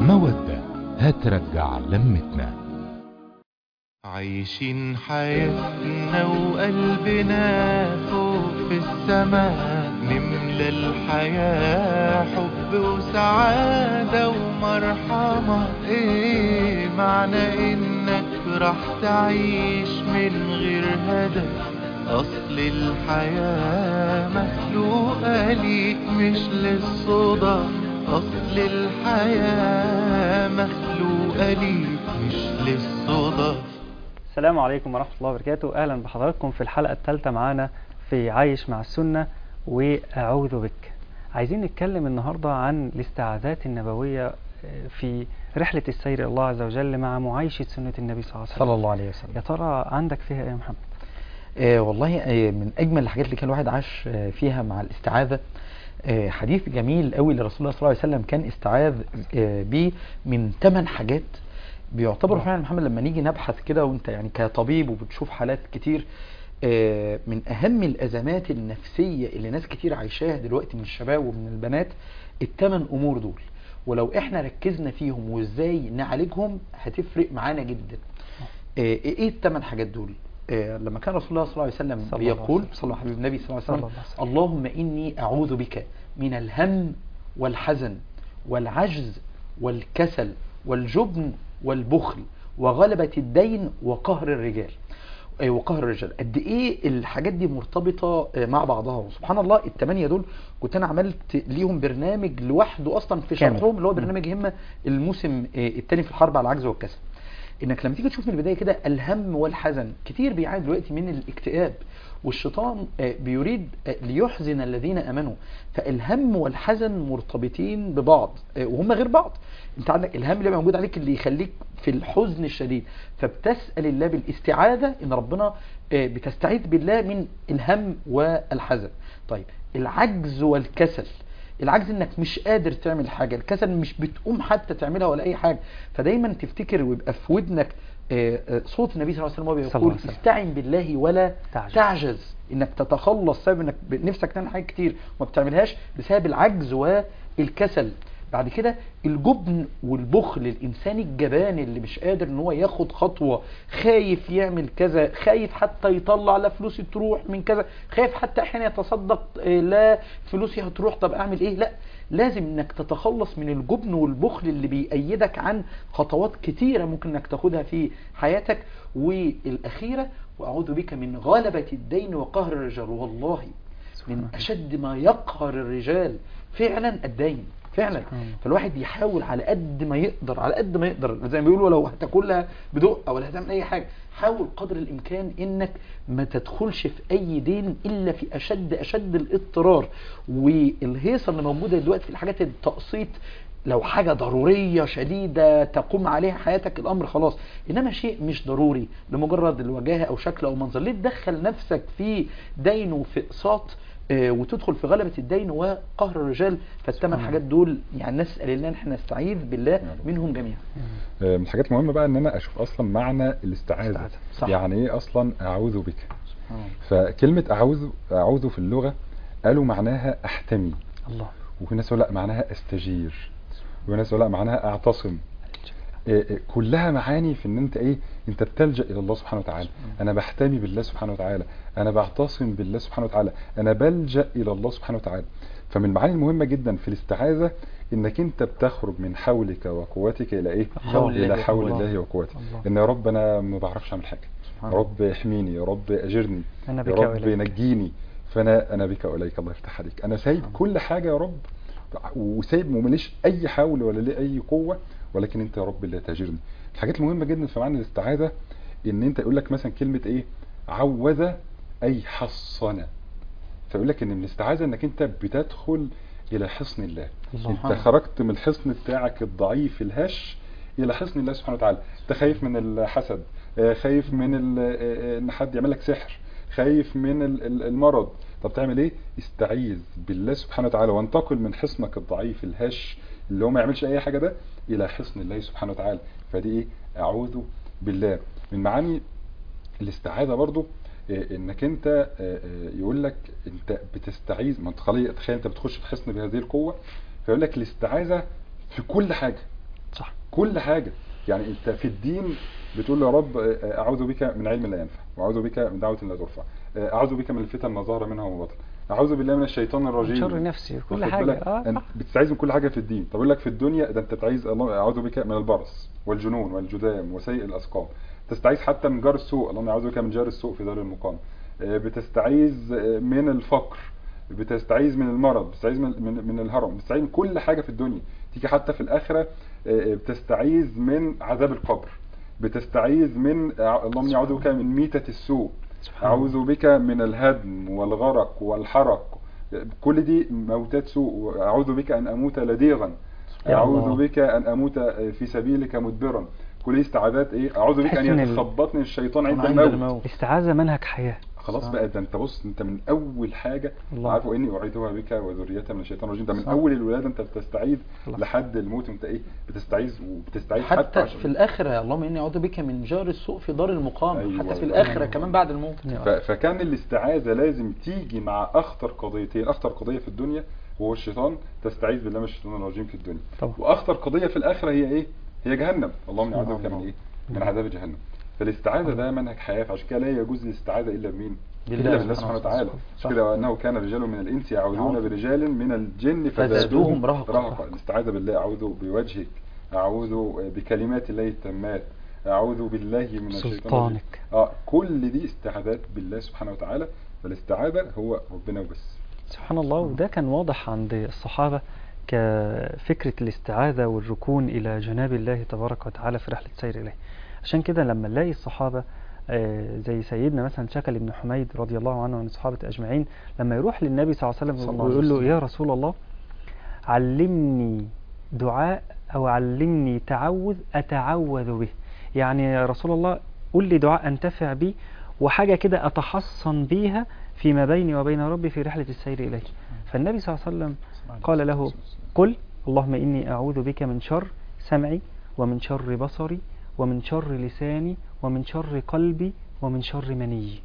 مودة هترجع لمتنا عايشين حياتنا وقلبنا فوق في السماء نملى الحياة حب وسعادة ومرحمة ايه معنى انك راح تعيش من غير هدف اصل الحياة مخلوقة ليك مش للصدف اصل الحياة مخلوقة ليك مش للصدف السلام عليكم ورحمة الله وبركاته أهلا بحضراتكم في الحلقة الثالثة معانا في عايش مع السنة وأعوذ بك عايزين نتكلم النهاردة عن الاستعاذات النبوية في رحلة السير إلى الله عز وجل مع معايشة سنة النبي صلى الله عليه وسلم صلى الله عليه وسلم يا ترى عندك فيها إيه يا محمد؟ آه والله آه من أجمل الحاجات اللي كان الواحد عاش آه فيها مع الاستعاذة آه حديث جميل قوي لرسول الله صلى الله عليه وسلم كان استعاذ آه بيه من ثمان حاجات بيعتبروا فعلا محمد لما نيجي نبحث كده وانت يعني كطبيب وبتشوف حالات كتير آه من أهم الأزمات النفسية اللي ناس كتير عايشاها دلوقتي من الشباب ومن البنات الثمان أمور دول ولو احنا ركزنا فيهم وازاي نعالجهم هتفرق معانا جدا آه ايه الثمان حاجات دول آه لما كان رسول الله صلى الله عليه وسلم صلى الله بيقول عليه وسلم. صلى الله عليه النبي صلى الله عليه صلى وسلم الله عليه وسلم. اللهم إني أعوذ بك من الهم والحزن والعجز والكسل والجبن والبخل وغلبة الدين وقهر الرجال آه، وقهر الرجال قد ايه الحاجات دي مرتبطة آه، مع بعضها وسبحان الله الثمانية دول كنت انا عملت ليهم برنامج لوحده اصلا في كامل. شرحهم اللي هو برنامج همة الموسم آه، الثاني في الحرب على العجز والكسل انك لما تيجي تشوف من البدايه كده الهم والحزن كتير بيعاني دلوقتي من الاكتئاب والشيطان آه، بيريد آه، ليحزن الذين امنوا فالهم والحزن مرتبطين ببعض آه، وهم غير بعض انت عندك الهم اللي موجود عليك اللي يخليك في الحزن الشديد فبتسال الله بالاستعاذه ان ربنا آه، بتستعيذ بالله من الهم والحزن طيب العجز والكسل العجز انك مش قادر تعمل حاجة الكسل مش بتقوم حتى تعملها ولا اي حاجة فدايما تفتكر ويبقى في ودنك آه، آه، صوت النبي صلى الله عليه وسلم وهو صلى الله بيقول عليه وسلم. استعن بالله ولا تعجز. تعجز, انك تتخلص سبب انك ب- نفسك تعمل حاجات كتير وما بتعملهاش بسبب العجز والكسل بعد كده الجبن والبخل الانسان الجبان اللي مش قادر ان هو ياخد خطوة خايف يعمل كذا خايف حتى يطلع لا فلوسي تروح من كذا خايف حتى احيانا يتصدق آه، لا فلوسي هتروح طب اعمل ايه لا لازم انك تتخلص من الجبن والبخل اللي بيأيدك عن خطوات كتيرة ممكن انك تاخدها في حياتك والاخيرة واعوذ بك من غلبة الدين وقهر الرجال والله سبحان من الله. اشد ما يقهر الرجال فعلا الدين فعلا سبحان الله. فالواحد يحاول على قد ما يقدر على قد ما يقدر زي ما بيقولوا لو هتاكلها بدقه ولا هتعمل اي حاجه حاول قدر الامكان انك ما تدخلش في اي دين الا في اشد اشد الاضطرار والهيصه اللي موجوده دلوقتي في الحاجات التقسيط لو حاجة ضرورية شديدة تقوم عليها حياتك الأمر خلاص إنما شيء مش ضروري لمجرد الوجاهة أو شكل أو منظر ليه تدخل نفسك في دين وفي إقساط آه، وتدخل في غلبة الدين وقهر الرجال فالثمان حاجات دول يعني نسأل الله ان احنا نستعيذ بالله منهم جميعا آه، من الحاجات المهمة بقى ان انا اشوف اصلا معنى الاستعاذة استعاذة. صح. يعني ايه اصلا اعوذ بك فكلمة اعوذ اعوذ في اللغة قالوا معناها احتمي الله وفي ناس يقول لا معناها استجير وفي ناس يقول لا معناها اعتصم آه، آه، كلها معاني في ان انت ايه انت بتلجأ الى الله سبحانه وتعالى انا بحتمي بالله سبحانه وتعالى انا بعتصم بالله سبحانه وتعالى انا بلجأ الى الله سبحانه وتعالى فمن المعاني المهمة جدا في الاستعاذة انك انت بتخرج من حولك وقوتك الى ايه حول الله الى حول الله. الله وقوته الله. ان يا رب انا ما بعرفش اعمل حاجة سبحان يا رب احميني يا رب اجرني أنا يا بك رب وإليك. نجيني فانا انا بك واليك الله يفتح عليك انا سايب كل حاجة يا رب وسايب ومليش اي حول ولا لي اي قوة ولكن انت يا رب اللي تجرني الحاجات المهمة جدا في معنى الاستعاذة ان انت يقول لك مثلا كلمة ايه عوذ اي حصن فيقول لك ان من الاستعاذة انك انت بتدخل الى حصن الله الله. انت خرجت من الحصن بتاعك الضعيف الهش الى حصن الله سبحانه وتعالى انت خايف من الحسد آه، خايف من ال- آه، آه، ان حد يعمل لك سحر خايف من ال- ال- المرض طب تعمل ايه استعيذ بالله سبحانه وتعالى وانتقل من حصنك الضعيف الهش اللي هو ما يعملش اي حاجة ده الى حصن الله سبحانه وتعالى فدي ايه اعوذ بالله من معاني الاستعاذة برضو إيه، انك انت آه، آه، يقول لك انت بتستعيذ ما انت خلي- تخيل انت بتخش في حصن بهذه القوة فيقول لك الاستعاذة في كل حاجة صح كل حاجة يعني انت في الدين بتقول يا رب آه، اعوذ بك من علم لا ينفع واعوذ بك من دعوة لا ترفع آه، اعوذ بك من الفتن ما ظهر منها وما بطن اعوذ بالله من الشيطان الرجيم شر نفسي كل واخد حاجة بالك؟ اه انت صح. بتستعيذ من كل حاجه في الدين طب يقول لك في الدنيا ده انت تعيذ الله اعوذ بك من البرص والجنون والجذام وسيء الاسقام تستعيذ حتى من جار السوء اللهم اعوذ بك من جار السوء في دار المقام آه، بتستعيذ آه، من الفقر بتستعيذ من المرض بتستعيذ من من, من الهرم بتستعيذ من كل حاجه في الدنيا تيجي حتى في الاخره آه، بتستعيذ من عذاب القبر بتستعيذ من آه، اللهم اعوذ بك من ميتة السوء سبحان الله. أعوذ بك من الهدم والغرق والحرق كل دي موتات سوء أعوذ بك أن أموت لديغا يا أعوذ الله. بك أن أموت في سبيلك مدبرا كل دي استعاذات إيه أعوذ بك تحس أن إن ال- يتخبطني الشيطان عند عند الموت الموت الاستعاذة منهج حياة خلاص صح. بقى ده انت بص انت من اول حاجه الله. عارف اني اعيذها بك وذريتها من الشيطان الرجيم ده من صح. اول الولاده انت بتستعيذ الله. لحد الموت انت ايه بتستعيذ وبتستعيذ حتى عشان- في الاخره اللهم اني اعوذ بك من جار السوء في دار المقام أيوة. حتى في الاخره أيوة. كمان بعد الموت يا ف- فكان الاستعاذة لازم تيجي مع أخطر قضيتين أخطر قضية في الدنيا هو الشيطان تستعيذ بالله من الشيطان الرجيم في الدنيا طبعا. وأخطر قضية في الآخرة هي إيه؟ هي جهنم اللهم أعوذ بك الله. من إيه؟ من عذاب جهنم فالاستعاذة ده منهج حياة فعشان كده لا يجوز الاستعاذة إلا بمين؟ بالله إلا بالله سبحانه سبحانه وتعالى صح. مش كده وأنه كان رجال من الإنس يعوذون يعوذ. برجال من الجن فزادوهم فزادوهم رهقا. رهقا الاستعاذة بالله أعوذ بوجهك أعوذ بكلمات الله التامات أعوذ بالله من الشيطان الرجيم سلطانك اه كل دي استعاذات بالله سبحانه وتعالى فالاستعاذة هو ربنا وبس سبحان الله وده كان واضح عند الصحابة كفكرة الاستعاذة والركون إلى جناب الله تبارك وتعالى في رحلة سير إليه عشان كده لما نلاقي الصحابة آه، زي سيدنا مثلا شكل بن حميد رضي الله عنه وعن الصحابة أجمعين لما يروح للنبي صلى الله عليه صلى وسلم الله عليه ويقول له وسلم. يا رسول الله علمني دعاء أو علمني تعوذ أتعوذ به يعني يا رسول الله قل لي دعاء أنتفع به وحاجة كده أتحصن بيها فيما بيني وبين ربي في رحلة السير إليه فالنبي صلى الله عليه وسلم قال له قل اللهم إني أعوذ بك من شر سمعي ومن شر بصري ومن شر لساني ومن شر قلبي ومن شر مني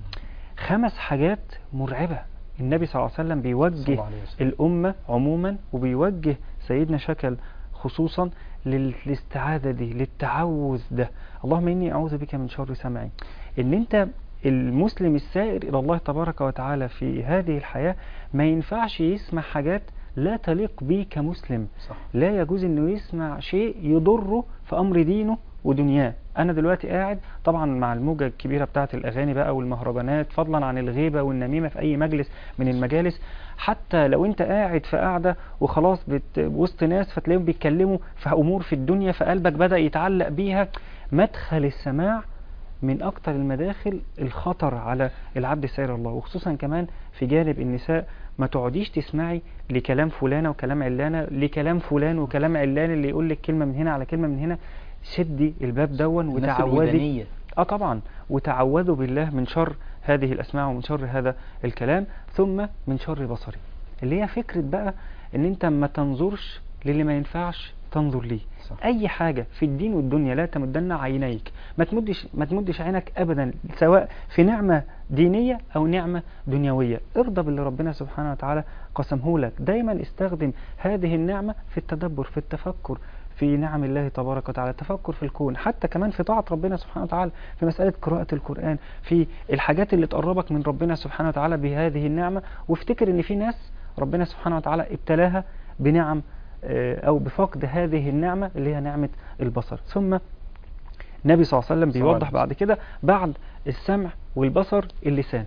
خمس حاجات مرعبة النبي صلى الله عليه وسلم صلى بيوجه الله عليه وسلم. الأمة عموما وبيوجه سيدنا شكل خصوصا للاستعاذة دي للتعوذ ده اللهم إني أعوذ بك من شر سمعي إن أنت المسلم السائر إلى الله تبارك وتعالى في هذه الحياة ما ينفعش يسمع حاجات لا تليق به كمسلم صح لا يجوز انه يسمع شيء يضره في امر دينه ودنياه انا دلوقتي قاعد طبعا مع الموجة الكبيرة بتاعه الاغاني بقى والمهرجانات فضلا عن الغيبة والنميمة في اي مجلس من المجالس حتى لو انت قاعد في قاعدة وخلاص بت... وسط ناس فتلاقيهم بيتكلموا في امور في الدنيا فقلبك بدأ يتعلق بيها مدخل السماع من أكتر المداخل الخطر على العبد سير الله وخصوصا كمان في جانب النساء ما تقعديش تسمعي لكلام فلانة وكلام علانة لكلام فلان وكلام علان اللي يقول لك كلمة من هنا على كلمة من هنا شدي الباب دون الناس وتعوذي الودانية اه طبعا وتعوذوا بالله من شر هذه الاسماع ومن شر هذا الكلام ثم من شر بصري اللي هي فكرة بقى ان انت ما تنظرش للي ما ينفعش تنظر ليه صح. اي حاجة في الدين والدنيا لا تمدن عينيك ما تمدش ما تمدش عينك ابدا سواء في نعمة دينية او نعمة دنيوية ارضى باللي ربنا سبحانه وتعالى قسمه لك دايما استخدم هذه النعمة في التدبر في التفكر في نعم الله تبارك وتعالى التفكر في الكون حتى كمان في طاعة ربنا سبحانه وتعالى في مسألة قراءة القرآن في الحاجات اللي تقربك من ربنا سبحانه وتعالى بهذه النعمة وافتكر ان في ناس ربنا سبحانه وتعالى ابتلاها بنعم آه، او بفقد هذه النعمة اللي هي نعمة البصر ثم النبي صلى الله عليه وسلم صلى الله بيوضح عليه بعد كده بعد السمع والبصر اللسان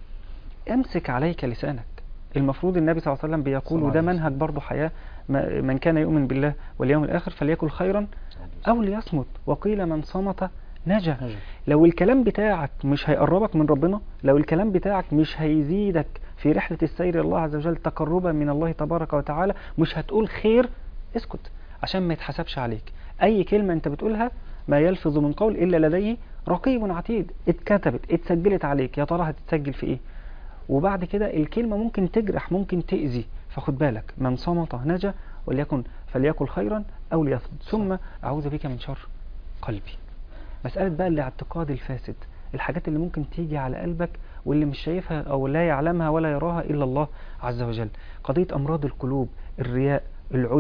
امسك عليك لسانك المفروض النبي صلى الله عليه وسلم بيقول صلى الله وده عليه منهج برضه حياة ما- من كان يؤمن بالله واليوم الآخر فليكن خيرا أو ليصمت وقيل من صمت نجا نجا. لو الكلام بتاعك مش هيقربك من ربنا لو الكلام بتاعك مش هيزيدك في رحلة السير إلى الله عز وجل تقربا من الله تبارك وتعالى مش هتقول خير اسكت عشان ما يتحسبش عليك أي كلمة أنت بتقولها ما يلفظ من قول إلا لديه رقيب عتيد اتكتبت اتسجلت عليك يا ترى هتتسجل في إيه وبعد كده الكلمة ممكن تجرح ممكن تأذي فخد بالك من صمت نجا وليكن فليقل خيرا أو ليصمت ثم أعوذ بك من شر قلبي مسألة بقى الاعتقاد الفاسد الحاجات اللي ممكن تيجي على قلبك واللي مش شايفها أو لا يعلمها ولا يراها إلا الله عز وجل قضية أمراض القلوب الرياء العجب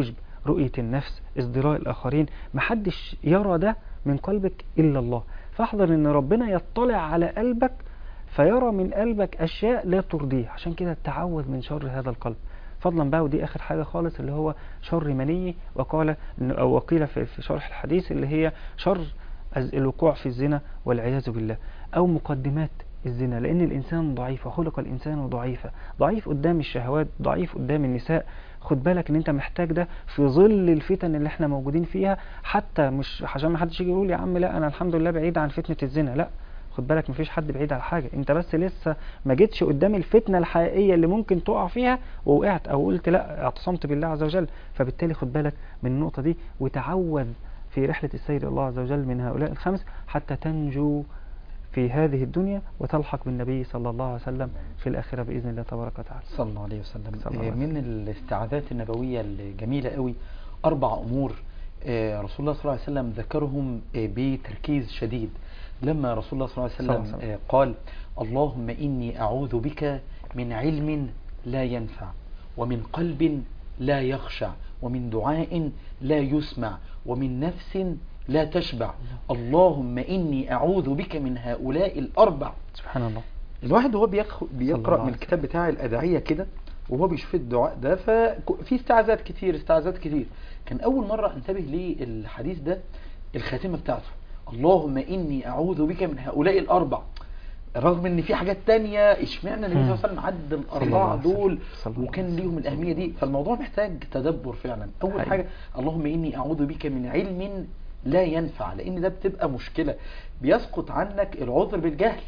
رؤية النفس ازدراء الآخرين محدش يرى ده من قلبك إلا الله فاحذر ان ربنا يطلع على قلبك فيرى من قلبك أشياء لا ترضيه عشان كده تعوذ من شر هذا القلب فضلا بقى ودي آخر حاجة خالص اللي هو شر مني وقال أو وقيل في في شرح الحديث اللي هي شر الز- الوقوع في الزنا والعياذ بالله أو مقدمات الزنا لأن الإنسان ضعيف وخلق الإنسان ضعيفا ضعيف قدام الشهوات ضعيف قدام النساء خد بالك ان انت محتاج ده في ظل الفتن اللي احنا موجودين فيها حتى مش عشان ما حدش يجي يقول يا عم لا انا الحمد لله بعيد عن فتنة الزنا لا خد بالك مفيش حد بعيد عن حاجة انت بس لسه ما جيتش قدام الفتنة الحقيقية اللي ممكن تقع فيها ووقعت او قلت لا اعتصمت بالله عز وجل فبالتالي خد بالك من النقطة دي وتعوذ في رحلة السير إلى الله عز وجل من هؤلاء الخمس حتى تنجو في هذه الدنيا وتلحق بالنبي صلى الله عليه وسلم في الآخرة بإذن الله تبارك وتعالى صلى الله عليه وسلم صلى الله آه، عليه من الاستعاذات النبوية الجميلة قوي أربع أمور آه، رسول الله صلى الله عليه وسلم ذكرهم آه، بتركيز شديد لما رسول الله صلى الله عليه صلى الله وسلم عليه وسلم. آه، قال اللهم إني أعوذ بك من علم لا ينفع ومن قلب لا يخشع ومن دعاء لا يسمع ومن نفس لا تشبع اللهم إني أعوذ بك من هؤلاء الأربع سبحان الله الواحد وهو بيخ... الله بيقرأ عليه من الكتاب بتاع الأدعية كده وهو بيشوف الدعاء ده ففي استعاذات كتير استعاذات كتير كان أول مرة انتبه للحديث ده الخاتمة بتاعته اللهم إني أعوذ بك من هؤلاء الأربع رغم ان في حاجات تانية اشمعنى النبي صلى الله عليه وسلم عد الله الاربعه عليه وسلم. دول صلى الله وكان عليه وسلم. ليهم الاهميه دي فالموضوع محتاج تدبر فعلا اول حقيقي. حاجه اللهم اني اعوذ بك من علم لا ينفع لان ده بتبقى مشكله بيسقط عنك العذر بالجهل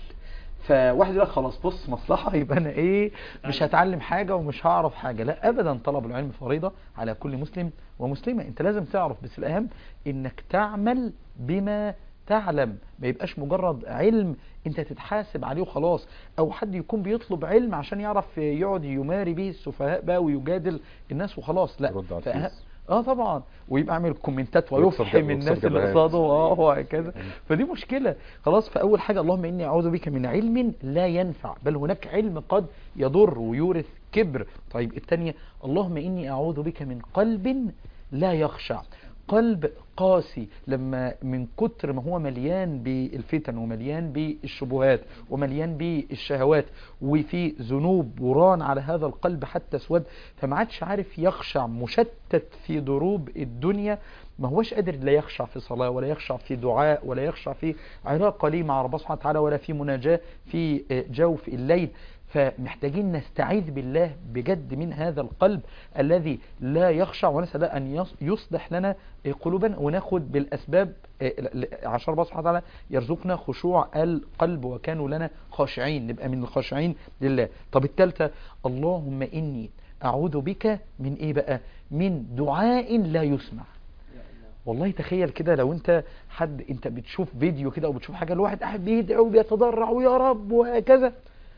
فواحد يقول لك خلاص بص مصلحه يبقى انا ايه مش هتعلم حاجه ومش هعرف حاجه لا ابدا طلب العلم فريضه على كل مسلم ومسلمه انت لازم تعرف بس الاهم انك تعمل بما تعلم ما يبقاش مجرد علم انت تتحاسب عليه وخلاص او حد يكون بيطلب علم عشان يعرف يقعد يماري به السفهاء بقى ويجادل الناس وخلاص لا يرد على فأه- الفيس. اه طبعا ويبقى عامل كومنتات ويكسر ويفحم جب- الناس ويكسر اللي جبهات. قصاده اه وهكذا فدي مشكله خلاص فاول حاجه اللهم اني اعوذ بك من علم لا ينفع بل هناك علم قد يضر ويورث كبر طيب الثانيه اللهم اني اعوذ بك من قلب لا يخشع قلب قاسي لما من كتر ما هو مليان بالفتن ومليان بالشبهات ومليان بالشهوات وفي ذنوب وران على هذا القلب حتى سود فما عادش عارف يخشع مشتت في دروب الدنيا ما هوش قادر لا يخشع في صلاة ولا يخشع في دعاء ولا يخشع في علاقة ليه مع ربنا سبحانه وتعالى ولا في مناجاة في جوف الليل فمحتاجين نستعيذ بالله بجد من هذا القلب الذي لا يخشع ونسأل الله أن يص- يصلح لنا قلوبنا وناخد بالأسباب آه، ل- ل- عشان ربنا سبحانه وتعالى يرزقنا خشوع القلب وكانوا لنا خاشعين نبقى من الخاشعين لله طب الثالثة اللهم إني أعوذ بك من إيه بقى من دعاء لا يسمع والله تخيل كده لو انت حد انت بتشوف فيديو كده او بتشوف حاجه الواحد قاعد بيدعي وبيتضرع ويا رب وهكذا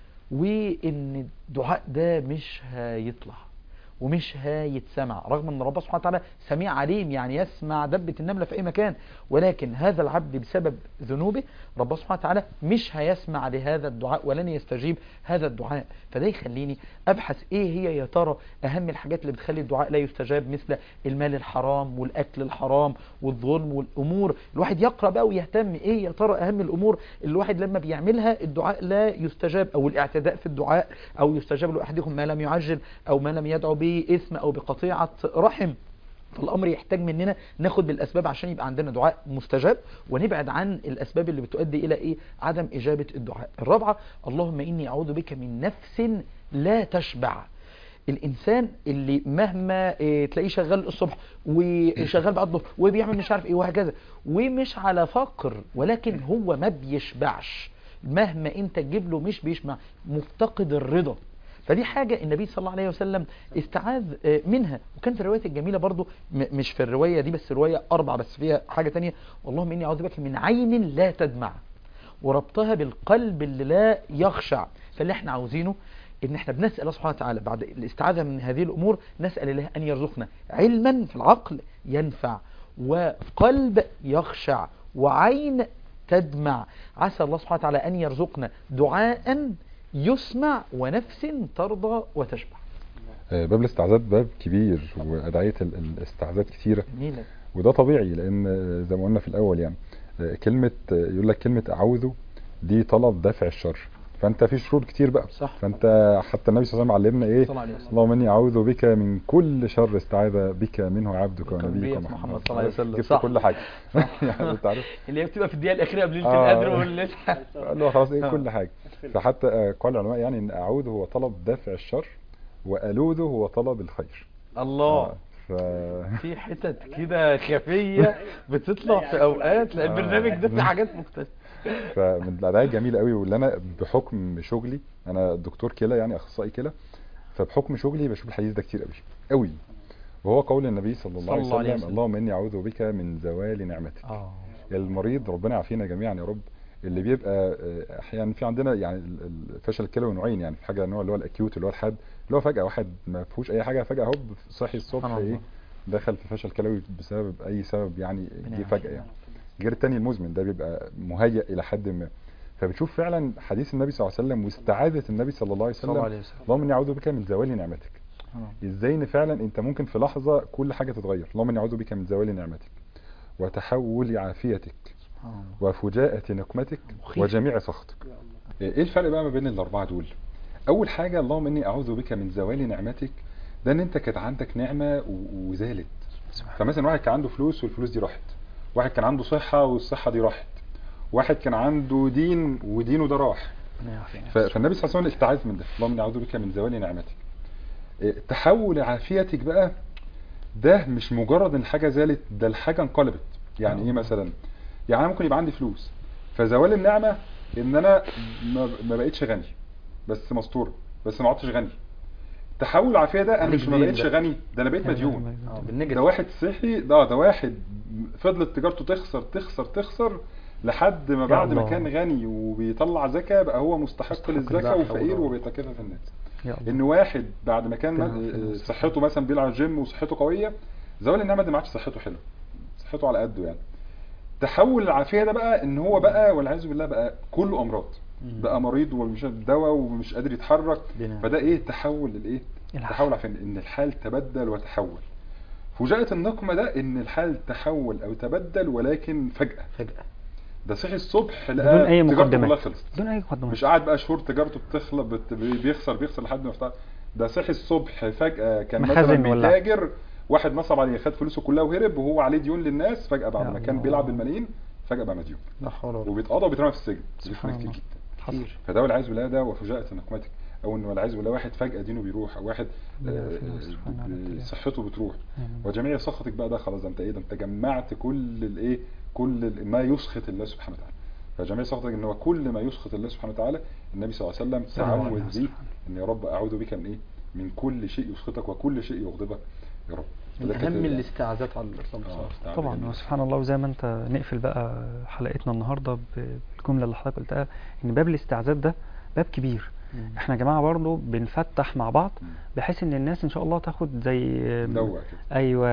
وان الدعاء ده مش هيطلع ومش هيتسمع رغم ان ربنا سبحانه وتعالى سميع عليم يعني يسمع دبة النملة في اي مكان ولكن هذا العبد بسبب ذنوبه ربنا سبحانه وتعالى مش هيسمع لهذا الدعاء ولن يستجيب هذا الدعاء فده يخليني ابحث ايه هي يا ترى اهم الحاجات اللي بتخلي الدعاء لا يستجاب مثل المال الحرام والاكل الحرام والظلم والامور الواحد يقرا بقى ويهتم ايه يا ترى اهم الامور اللي الواحد لما بيعملها الدعاء لا يستجاب او الاعتداء في الدعاء او يستجاب لاحدكم ما لم يعجل او ما لم يدعو باثم او بقطيعه رحم فالامر يحتاج مننا ناخد بالاسباب عشان يبقى عندنا دعاء مستجاب ونبعد عن الاسباب اللي بتؤدي الى ايه عدم اجابه الدعاء الرابعه اللهم اني اعوذ بك من نفس لا تشبع الانسان اللي مهما إيه تلاقيه شغال الصبح وشغال بعد الظهر وبيعمل مش عارف ايه وهكذا ومش على فقر ولكن هو ما بيشبعش مهما انت تجيب له مش بيشبع مفتقد الرضا فدي حاجة النبي صلى الله عليه وسلم استعاذ آه، منها وكانت الرواية الجميلة برضو م- مش في الرواية دي بس رواية أربع بس فيها حاجة تانية اللهم إني أعوذ بك من عين لا تدمع وربطها بالقلب اللي لا يخشع فاللي احنا عاوزينه ان احنا بنسال الله سبحانه وتعالى بعد الاستعاذه من هذه الامور نسال الله ان يرزقنا علما في العقل ينفع وقلب يخشع وعين تدمع عسى الله سبحانه وتعالى ان يرزقنا دعاء يسمع ونفس ترضى وتشبع آه، باب الاستعاذات باب كبير وأدعية ال- الاستعاذات كتيرة جميلة وده طبيعي لأن آه، زي ما قلنا في الأول يعني آه، كلمة آه، يقول لك كلمة أعوذ دي طلب دافع الشر فأنت في شرور كتير بقى صح فأنت حتى النبي صلى الله عليه وسلم علمنا إيه صلى الله عليه وسلم اللهم إني أعوذ بك من كل شر استعاذ بك منه عبدك بك ونبيك نبيك محمد محمد صلى الله عليه وسلم. جبت صح. كل حاجة يعني أنت عارف اللي هي بتبقى في الدقيقة الأخيرة قبل ليلة آه. القدر والليلة قال له خلاص ايه آه. كل حاجه فحتى آه، قال العلماء يعني ان اعوذ هو طلب دافع الشر والوذ هو طلب الخير الله آه، ف في حتت كده خفية بتطلع في أوقات لأن آه. البرنامج ده فيه حاجات مختلفة فمن الادعيه الجميله قوي واللي انا بحكم شغلي انا دكتور كلى يعني اخصائي كلى فبحكم شغلي بشوف الحديث ده كتير قوي قوي وهو قول النبي صلى الله عليه صلى الله عليه وسلم وسلم. اللهم اني اعوذ بك من زوال نعمتك اه المريض ربنا يعافينا جميعا يا رب اللي بيبقى آه، احيانا في عندنا يعني ال- ال- الفشل الكلوي نوعين يعني في حاجه نوع اللي هو الاكيوت اللي هو الحاد اللي هو فجاه واحد ما فيهوش اي حاجه فجاه هوب صحي الصبح سبحان ايه الله. دخل في فشل كلوي بسبب اي سبب يعني ربنا جه يعافينا. فجاه يعني غير التاني المزمن ده بيبقى مهيأ الى حد ما فبتشوف فعلا حديث النبي صلى الله عليه وسلم واستعاذه النبي صلى الله عليه صلى الله وسلم عليه وسلم اللهم اني اعوذ بك من زوال نعمتك آه. ازاي ان فعلا انت ممكن في لحظه كل حاجه تتغير اللهم اني اعوذ بك من زوال نعمتك وتحول عافيتك سبحان الله وفجاءة نقمتك مخيف. وجميع سخطك ايه الفرق بقى ما بين الاربعه دول اول حاجه اللهم اني اعوذ بك من زوال نعمتك ده ان انت كانت عندك نعمه و- وزالت فمثلا واحد كان عنده فلوس والفلوس دي راحت واحد كان عنده صحه والصحه دي راحت واحد كان عنده دين ودينه ده راح ربنا يعافينا. ف- فالنبي صلى الله عليه وسلم استعاذ من ده اللهم اني اعوذ بك من زوال نعمتك إيه، تحول عافيتك بقى ده مش مجرد ان الحاجه زالت ده الحاجه انقلبت يعني ايه مثلا يعني انا ممكن يبقى عندي فلوس فزوال النعمه ان انا ما, ما بقتش غني بس مستور بس ما عدتش غني تحول العافيه ده انا عليك مش ما دين بقتش ده. غني ده انا بقيت مديون اه ده بالنجد واحد صحي ده ده واحد فضلت تجارته تخسر تخسر تخسر لحد ما بعد ما الله. كان غني وبيطلع زكاة بقى هو مستحق مستحق للزكاة لا حول وفقير ولا وبيتكفف الناس يا الله ان واحد بعد ما كان ربنا م- يعافينا. صحته مثلا بيلعب جيم وصحته قوية زوال النعمة دي ما عادش صحته حلوه صحته على قده يعني تحول العافية ده بقى ان هو بقى والعياذ بالله بقى كله امراض مم. بقى مريض ومش دواء ومش قادر يتحرك ربنا فده ايه تحول للايه العافية. تحول عشان ان الحال تبدل وتحول فجاءت النقمة ده ان الحال تحول او تبدل ولكن فجأة فجأة ده صحي الصبح بدون لقى اي تجارته مقدمات كلها خلصت بدون اي مقدمات مش قاعد بقى شهور تجارته بتخلص بت- بيخسر بيخسر لحد ما يفتح ده صحي الصبح فجأة كان مخازن مثلا ولا- بيتاجر واحد نصب عليه خد فلوسه كلها وهرب وهو عليه ديون للناس فجأة بعد يا ما كان الله. بيلعب بالملايين فجأة بقى مديون لا حول ولا قوة وبيتقاضى وبيترمى في السجن سبحان بيفرق كتير الله. جدا حصل فده والعياذ بالله ده وفجاءة نقمتك او ان والعياذ بالله واحد فجأة دينه بيروح او واحد ربنا آه، يعافينا سبحانه وتعالى. صحته بتروح آمين. وجميع سخطك بقى ده خلاص ده انت ايه ده انت جمعت كل الايه كل ال- ما يسخط الله سبحانه وتعالى فجميع سخطك ان هو كل ما يسخط الله سبحانه وتعالى النبي صلى الله عليه وسلم صلى الله عليه تعوذ وسلم. بيه ان يا رب اعوذ بك من ايه من كل شيء يسخطك وكل شيء يغضبك يا رب من فده كانت- أهم الاستعاذات على الإطلاق آه، بصراحة استعاذ طبعا بالله. وسبحان الله وزي ما انت نقفل بقى حلقتنا النهارده بالجمله اللي حضرتك قلتها ان باب الاستعاذات ده باب كبير مم. احنا يا جماعه برضو بنفتح مع بعض مم. بحيث ان الناس ان شاء الله تاخد زي دوق كده ايوه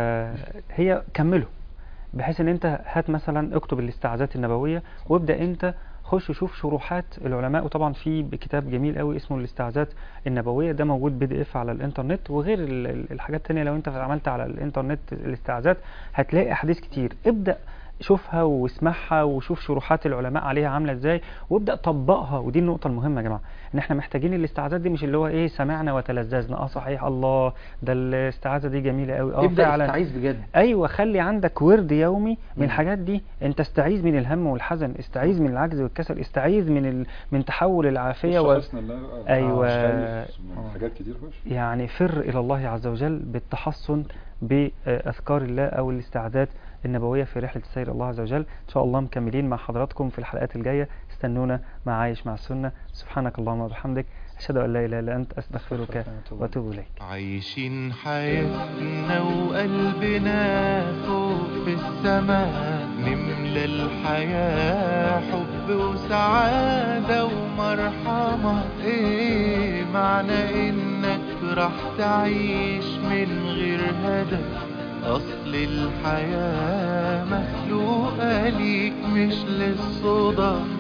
هي كمله بحيث ان انت هات مثلا اكتب الاستعاذات النبويه وابدا انت خش شوف شروحات العلماء وطبعا في كتاب جميل قوي اسمه الاستعاذات النبويه ده موجود بي دي اف على الانترنت وغير ال- ال- الحاجات التانية لو انت عملت على الانترنت الاستعاذات هتلاقي احاديث كتير ابدا شوفها واسمعها وشوف شروحات العلماء عليها عامله ازاي وابدا طبقها ودي النقطه المهمه يا جماعه ان احنا محتاجين الاستعاذات دي مش اللي هو ايه سمعنا وتلذذنا اه صحيح الله ده الاستعاذه دي جميله قوي اه ابدأ فعلا استعيذ بجد ايوه خلي عندك ورد يومي من مم. الحاجات دي انت استعيذ من الهم والحزن استعيذ من العجز والكسل استعيذ من ال... من تحول العافيه بص و... حسن الله بقى. أيوة. مش خايف من آه. حاجات كتير خش يعني فر الى الله عز وجل بالتحصن باذكار الله او الاستعاذات النبويه في رحله السير إلى الله عز وجل ان شاء الله مكملين مع حضراتكم في الحلقات الجايه استنونا مع عايش مع السنه سبحانك اللهم وبحمدك اشهد ان لا اله الا انت استغفرك واتوب اليك عايشين حياتنا وقلبنا فوق في السماء نملى الحياة حب وسعادة ومرحمة ايه معنى انك راح تعيش من غير هدف اصل الحياة مخلوقة ليك مش للصدف